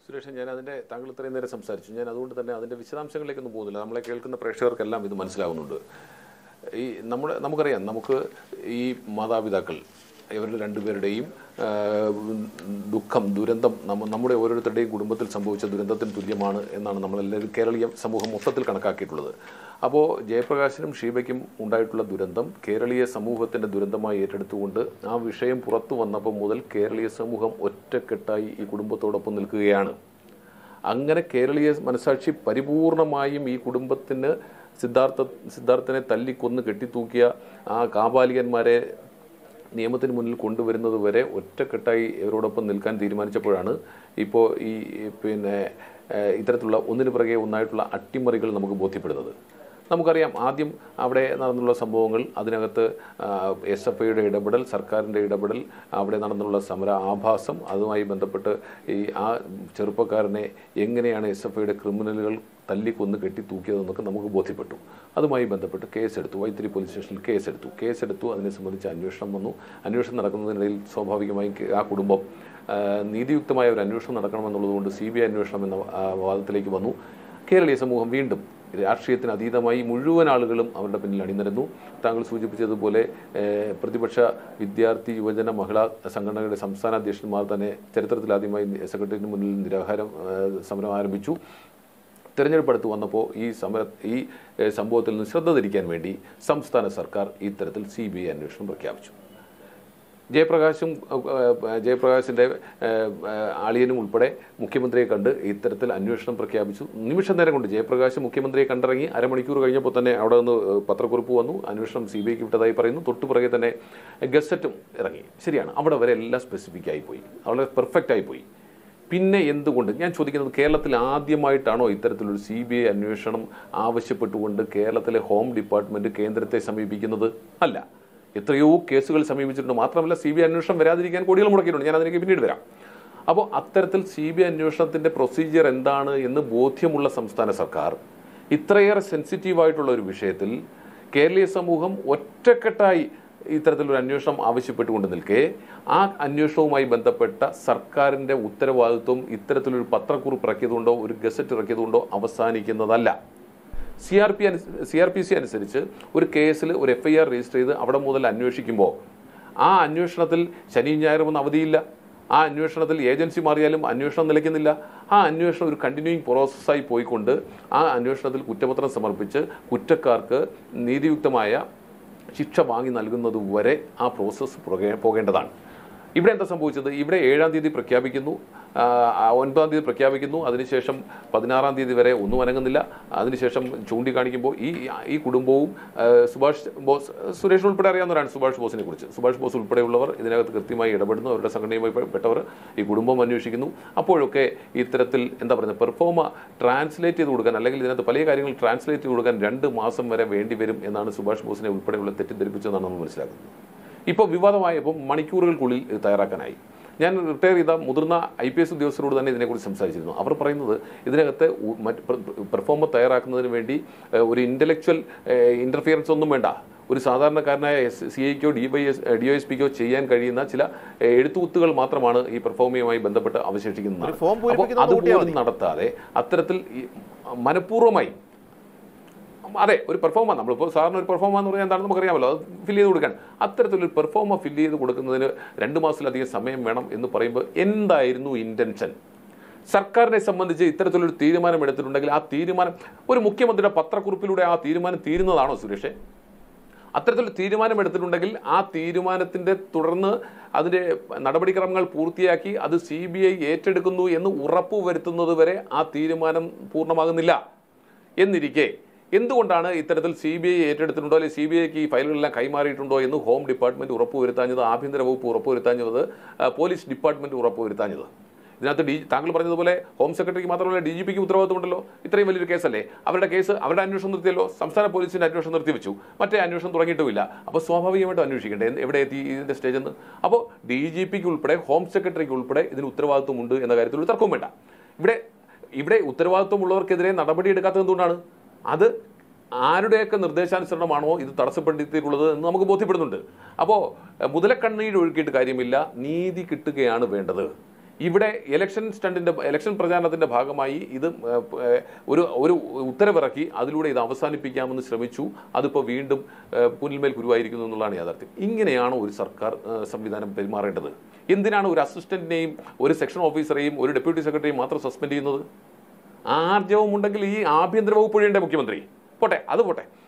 സുരേഷ് ഞാൻ അതിൻ്റെ താങ്കൾ ഇത്രയും നേരം സംസാരിച്ചു ഞാൻ അതുകൊണ്ട് തന്നെ അതിൻ്റെ വിശദാംശങ്ങളിലേക്കൊന്നും പോകുന്നില്ല നമ്മളെ കേൾക്കുന്ന പ്രേക്ഷകർക്കെല്ലാം ഇത് മനസ്സിലാവുന്നുണ്ട് ഈ നമ്മുടെ നമുക്കറിയാം നമുക്ക് ഈ മാതാപിതാക്കൾ ഇവരുടെ രണ്ടുപേരുടെയും ആ, ദുഃഖം ദുരന്തം നമ്മ നമ്മുടെ ഓരോരുത്തരുടെയും കുടുംബത്തിൽ സംഭവിച്ച ദുരന്തത്തിന് തുല്യമാണ് എന്നാണ് നമ്മളെല്ലാവരും കേരളീയ സമൂഹം മൊത്തത്തിൽ കണക്കാക്കിയിട്ടുള്ളത് അപ്പോൾ ജയപ്രകാശിനും ഷീബയ്ക്കും ഉണ്ടായിട്ടുള്ള ദുരന്തം കേരളീയ സമൂഹത്തിൻ്റെ ദുരന്തമായി ഏറ്റെടുത്തുകൊണ്ട് ആ വിഷയം പുറത്തു വന്നപ്പോൾ മുതൽ കേരളീയ സമൂഹം ഒറ്റക്കെട്ടായി ഈ കുടുംബത്തോടൊപ്പം നിൽക്കുകയാണ് അങ്ങനെ കേരളീയ മനസാക്ഷി പരിപൂർണമായും ഈ കുടുംബത്തിന് സിദ്ധാർത്ഥ സിദ്ധാർത്ഥനെ തല്ലിക്കൊന്ന് കെട്ടിത്തൂക്കിയ ആ കാപാലികന്മാരെ നിയമത്തിന് മുന്നിൽ കൊണ്ടുവരുന്നത് വരെ ഒറ്റക്കെട്ടായി ഇവരോടൊപ്പം നിൽക്കാൻ തീരുമാനിച്ചപ്പോഴാണ് ഇപ്പോൾ ഈ പിന്നെ ഏഹ്, ഇത്തരത്തിലുള്ള ഒന്നിനു പിറകെ ഒന്നായിട്ടുള്ള അട്ടിമറികൾ നമുക്ക് ബോധ്യപ്പെടുന്നത് നമുക്കറിയാം ആദ്യം അവിടെ നടന്നുള്ള സംഭവങ്ങൾ അതിനകത്ത് എസ് എഫ് ഐയുടെ ഇടപെടൽ സർക്കാരിൻ്റെ ഇടപെടൽ അവിടെ നടന്നുള്ള സമര ആഭാസം അതുമായി ബന്ധപ്പെട്ട് ഈ ആ ചെറുപ്പക്കാരനെ എങ്ങനെയാണ് എസ് എഫ് ഐയുടെ ക്രിമിനലുകൾ തല്ലിക്കൊന്ന് കെട്ടി തൂക്കിയതെന്നൊക്കെ നമുക്ക് ബോധ്യപ്പെട്ടു അതുമായി ബന്ധപ്പെട്ട് കേസെടുത്തു വൈത്തിരി പോലീസ് സ്റ്റേഷനിൽ കേസെടുത്തു കേസെടുത്തു അതിനെ സംബന്ധിച്ച് അന്വേഷണം വന്നു അന്വേഷണം നടക്കുന്നതിനിടയിൽ സ്വാഭാവികമായും കേ- ആ കുടുംബം ആ, നീതിയുക്തമായ ഒരു അന്വേഷണം നടക്കണമെന്നുള്ളതുകൊണ്ട് സി ബി ഐ അന്വേഷണം എന്ന ആ, വാദത്തിലേക്ക് വന്നു കേരളീയ സമൂഹം വീണ്ടും രാഷ്ട്രീയത്തിന് അതീതമായി മുഴുവൻ ആളുകളും അവരുടെ പിന്നിൽ അണിനിരന്നു താങ്കൾ സൂചിപ്പിച്ചതുപോലെ ഏഹ്, പ്രതിപക്ഷ വിദ്യാർത്ഥി യുവജന മഹിളാ സംഘടനകളുടെ സംസ്ഥാന അധ്യക്ഷന്മാർ തന്നെ ചരിത്രത്തിലാദ്യമായി സെക്രട്ടറിയേറ്റിന് മുന്നിൽ നിരാഹാരം ഏഹ്, സമരം ആരംഭിച്ചു തെരഞ്ഞെടുപ്പ് അടുത്ത് വന്നപ്പോൾ ഈ സമര ഈ ഏഹ്, സംഭവത്തിൽ നിന്ന് ശ്രദ്ധ തിരിക്കാൻ വേണ്ടി സംസ്ഥാന സർക്കാർ ഇത്തരത്തിൽ സി ബി ഐ അന്വേഷണം പ്രഖ്യാപിച്ചു ജയപ്രകാശും ഏഹ്, ജയപ്രകാശിന്റെ ഏഹ്, ഏഹ്, ആളിയനും ഉൾപ്പെടെ മുഖ്യമന്ത്രിയെ കണ്ട് ഇത്തരത്തിൽ അന്വേഷണം പ്രഖ്യാപിച്ചു നിമിഷ നേരം കൊണ്ട് ജയപ്രകാശ് മുഖ്യമന്ത്രിയെ കണ്ടിറങ്ങി അരമണിക്കൂർ കഴിഞ്ഞപ്പോൾ തന്നെ അവിടെ നിന്ന് ഏഹ്, പത്രക്കുറിപ്പ് വന്നു അന്വേഷണം സി ബി ഐക്ക് വിട്ടതായി പറയുന്നു തൊട്ടുപുറകെ തന്നെ ഗസറ്റും ഇറങ്ങി ശരിയാണ് അവിടെ വരെ എല്ലാം സ്പെസിഫിക് ആയി പോയി വളരെ പെർഫെക്റ്റ് ആയി പോയി പിന്നെ എന്തുകൊണ്ട് ഞാൻ ചോദിക്കുന്നത് കേരളത്തിൽ ആദ്യമായിട്ടാണോ ഇത്തരത്തിലൊരു സി ബി ഐ അന്വേഷണം ആവശ്യപ്പെട്ടുകൊണ്ട് കേരളത്തിലെ ഹോം ഡിപ്പാർട്ട്മെന്റ് കേന്ദ്രത്തെ സമീപിക്കുന്നത് അല്ല എത്രയോ കേസുകൾ സമീപിച്ചിട്ടുണ്ട് മാത്രമല്ല സി ബി ഐ അന്വേഷണം വരാതിരിക്കാൻ കോടികൾ മുടക്കിയിട്ടുണ്ട് ഞാൻ അതിലേക്ക് പിന്നീട് വരാം അപ്പോൾ അത്തരത്തിൽ സി ബി ഐ അന്വേഷണത്തിന്റെ പ്രൊസീജിയർ എന്താണ് എന്ന് ബോധ്യമുള്ള സംസ്ഥാന സർക്കാർ ഇത്രയേറെ സെൻസിറ്റീവ് ആയിട്ടുള്ള ഒരു വിഷയത്തിൽ കേരളീയ സമൂഹം ഒറ്റക്കെട്ടായി ഇത്തരത്തിലൊരു അന്വേഷണം ആവശ്യപ്പെട്ടുകൊണ്ട് നിൽക്കെ ആ അന്വേഷണവുമായി ബന്ധപ്പെട്ട സർക്കാരിന്റെ ഉത്തരവാദിത്വം ഇത്തരത്തിലൊരു പത്രക്കുറിപ്പ് ഇറക്കിയതുകൊണ്ടോ ഒരു ഗസറ്റ് ഇറക്കിയതുകൊണ്ടോ അവസാനിക്കുന്നതല്ല C R P C R P C അനുസരിച്ച് ഒരു കേസിൽ ഒരു എഫ് ഐ ആർ രജിസ്റ്റർ ചെയ്ത് അവിടെ മുതൽ അന്വേഷിക്കുമ്പോൾ ആ അന്വേഷണത്തിൽ ശനിയും ഞായറും ഒന്നും അവധിയില്ല ആ അന്വേഷണത്തിൽ ഏജൻസി മാറിയാലും അന്വേഷണം നിലയ്ക്കുന്നില്ല ആ അന്വേഷണം ഒരു കണ്ടിന്യൂയിങ് പ്രോസസ്സായി പോയിക്കൊണ്ട് ആ അന്വേഷണത്തിൽ കുറ്റപത്രം സമർപ്പിച്ച് കുറ്റക്കാർക്ക് നീതിയുക്തമായ ശിക്ഷ വാങ്ങി നൽകുന്നത് വരെ ആ പ്രോസസ്സ് പുറകെ പോകേണ്ടതാണ് ഇവിടെ എന്താ സംഭവിച്ചത് ഇവിടെ ഏഴാം തീയതി പ്രഖ്യാപിക്കുന്നു ആ, ആ, ഒൻപതാം തീയതി പ്രഖ്യാപിക്കുന്നു അതിനുശേഷം പതിനാറാം തീയതി വരെ ഒന്നും അനങ്ങുന്നില്ല അതിനുശേഷം ചൂണ്ടിക്കാണിക്കുമ്പോൾ ഈ ഈ കുടുംബവും ആ, സുഭാഷ് ബോസ് സുരേഷ് ഉൾപ്പെടെ അറിയാവുന്നവരാണ് സുഭാഷ് ബോസിനെ കുറിച്ച് സുഭാഷ് ബോസ് ഉൾപ്പെടെയുള്ളവർ ഇതിനകത്ത് കൃത്യമായി ഇടപെടുന്നു അവരുടെ സംഘടനയുമായി പെട്ടവർ ഈ കുടുംബം അന്വേഷിക്കുന്നു അപ്പോഴൊക്കെ ഇത്തരത്തിൽ എന്താ പറയുന്നത് പെർഫോമ ട്രാൻസ്ലേറ്റ് ചെയ്ത് കൊടുക്കാൻ അല്ലെങ്കിൽ ഇതിനകത്ത് പല കാര്യങ്ങൾ ട്രാൻസ്ലേറ്റ് ചെയ്ത് കൊടുക്കാൻ രണ്ട് മാസം വരെ വേണ്ടി വരും എന്നാണ് സുഭാഷ് ബോസിനെ ഉൾപ്പെടെയുള്ള തെറ്റിദ്ധരിപ്പിച്ചതെന്നാണ് നമ്മൾ മനസ്സിലാക്കുന്നത് ഇപ്പോൾ വിവാദമായപ്പോൾ മണിക്കൂറുകൾക്കുള്ളിൽ ഇത് തയ്യാറാക്കാനായി ഞാൻ റിട്ടയർ ചെയ്ത മുതിർന്ന ഐ പി എസ് ഉദ്യോഗസ്ഥരോട് തന്നെ ഇതിനെക്കുറിച്ച് സംസാരിച്ചിരുന്നു അവർ പറയുന്നത് ഇതിനകത്ത് ഉ- മറ്റ് പെർഫോമർ തയ്യാറാക്കുന്നതിന് വേണ്ടി ഏഹ്, ഒരു ഇൻ്റലക്ച്വൽ ഇൻ്റർഫിയറൻസ് ഒന്നും വേണ്ട ഒരു സാധാരണക്കാരനായ എസ് സി ഐക്കോ D Y S D O S പിക്കോ ചെയ്യാൻ കഴിയുന്ന ചില ഏഹ്, എഴുത്തുകുത്തുകൾ മാത്രമാണ് ഈ പെർഫോമയുമായി ബന്ധപ്പെട്ട് അവശേഷിക്കുന്നത് ഒരു ഫോം അപ്പോൾ പൂരിപ്പിക്കുന്നത് കൂട്ടിയാൽ അതുപോലും നടത്താതെ അത്തരത്തിൽ ഈ മനഃപൂർവ്വമായി അതെ ഒരു പെർഫോമ നമ്മളിപ്പോൾ സാറിന് ഒരു പെർഫോമ എന്ന് പറഞ്ഞാൽ എന്താണെന്ന് നമുക്കറിയാമല്ലോ അത് ഫില്ല് ചെയ്ത് കൊടുക്കാൻ അത്തരത്തിലൊരു പെർഫോമ ഫില്ല് ചെയ്ത് കൊടുക്കുന്നതിന് രണ്ട് മാസത്തിലധികം സമയം വേണം എന്ന് പറയുമ്പോൾ എന്തായിരുന്നു ഇൻറ്റൻഷൻ സർക്കാരിനെ സംബന്ധിച്ച് ഇത്തരത്തിലൊരു തീരുമാനം എടുത്തിട്ടുണ്ടെങ്കിൽ ആ തീരുമാനം ഒരു മുഖ്യമന്ത്രിയുടെ പത്രക്കുറിപ്പിലൂടെ ആ തീരുമാനം തീരുന്നതാണോ സുരേഷേ അത്തരത്തിലൊരു തീരുമാനം എടുത്തിട്ടുണ്ടെങ്കിൽ ആ തീരുമാനത്തിന്റെ തുടർന്ന് അതിന്റെ നടപടിക്രമങ്ങൾ പൂർത്തിയാക്കി അത് സി ബി ഐ ഏറ്റെടുക്കുന്നു എന്ന് ഉറപ്പുവരുത്തുന്നത് വരെ ആ തീരുമാനം പൂർണ്ണമാകുന്നില്ല എന്നിരിക്കെ എന്തുകൊണ്ടാണ് ഇത്തരത്തിൽ സി ബി ഐ ഏറ്റെടുത്തിട്ടുണ്ടോ അല്ലെങ്കിൽ സി ബി ഐക്ക് ഈ ഫയലുകളെല്ലാം കൈമാറിയിട്ടുണ്ടോ എന്ന് ഹോം ഡിപ്പാർട്ട്മെന്റ് ഉറപ്പുവരുത്താഞ്ഞത് ആഭ്യന്തര വകുപ്പ് ഉറപ്പുവരുത്താഞ്ഞത് ആ, പോലീസ് ഡിപ്പാർട്ട്മെന്റ് ഉറപ്പുവരുത്താഞ്ഞത് ഇതിനകത്ത് ഡി താങ്കൾ പറഞ്ഞതുപോലെ ഹോം സെക്രട്ടറിക്ക് മാത്രമല്ല ഡി ജി പിക്ക് ഉത്തരവാദിത്തമുണ്ടല്ലോ ഇത്രയും വലിയൊരു കേസല്ലേ അവരുടെ കേസ് അവരുടെ അന്വേഷണം നിർത്തിയല്ലോ സംസ്ഥാന പോലീസിന്റെ അന്വേഷണം നിർത്തിവെച്ചു മറ്റേ അന്വേഷണം തുടങ്ങിയിട്ടുമില്ല അപ്പോൾ സ്വാഭാവികമായിട്ടും അന്വേഷിക്കണ്ടേ എന്ത്- എവിടെ എത്തി ഇതിന്റെ സ്റ്റേജ് എന്ന് അപ്പോൾ ഡി ജി പിക്ക് ഉൾപ്പെടെ ഹോം സെക്രട്ടറിക്ക് ഉൾപ്പെടെ ഇതിന് ഉത്തരവാദിത്വമുണ്ട് എന്ന കാര്യത്തിൽ ഒരു തർക്കവും വേണ്ട ഇവിടെ ഇവിടെ ഉത്തരവാദിത്വമുള്ളവർക്കെതിരെ നടപടി എടുക്കാത്തത് എന്തുകൊണ്ടാണ് അത് ആരുടെയൊക്കെ നിർദ്ദേശാനുസരണമാണോ ഇത് തടസ്സപ്പെടുത്തിയിട്ടുള്ളത് എന്ന് നമുക്ക് ബോധ്യപ്പെടുന്നുണ്ട് അപ്പോൾ മുതലക്കണ്ണീര് ഒഴുക്കിയിട്ട് കാര്യമില്ല നീതി കിട്ടുകയാണ് വേണ്ടത് ഇവിടെ ഇലക്ഷൻ സ്റ്റണ്ടിന്റെ ഇലക്ഷൻ പ്രചാരണത്തിന്റെ ഭാഗമായി ഇത് ഏഹ്, ഏഹ്, ഒരു ഒരു ഉത്തരവിറക്കി അതിലൂടെ ഇത് അവസാനിപ്പിക്കാമെന്ന് ശ്രമിച്ചു അതിപ്പോൾ വീണ്ടും ഏഹ്, കുനിൽമേൽ ഗുരുവായിരിക്കുന്നു എന്നുള്ളതാണ് യാഥാർത്ഥ്യം ഇങ്ങനെയാണ് ഒരു സർക്കാർ ഏഹ്, സംവിധാനം പെരുമാറേണ്ടത് എന്തിനാണ് ഒരു അസിസ്റ്റന്റിനെയും ഒരു സെക്ഷൻ ഓഫീസറെയും ഒരു ഡെപ്യൂട്ടി സെക്രട്ടറിയും മാത്രം സസ്പെൻഡ് ചെയ്യുന്നത് ആർജവം ഉണ്ടെങ്കിൽ ഈ ആഭ്യന്തര വകുപ്പ് ഒഴിയണ്ടേ മുഖ്യമന്ത്രി പോട്ടെ അത് പോട്ടെ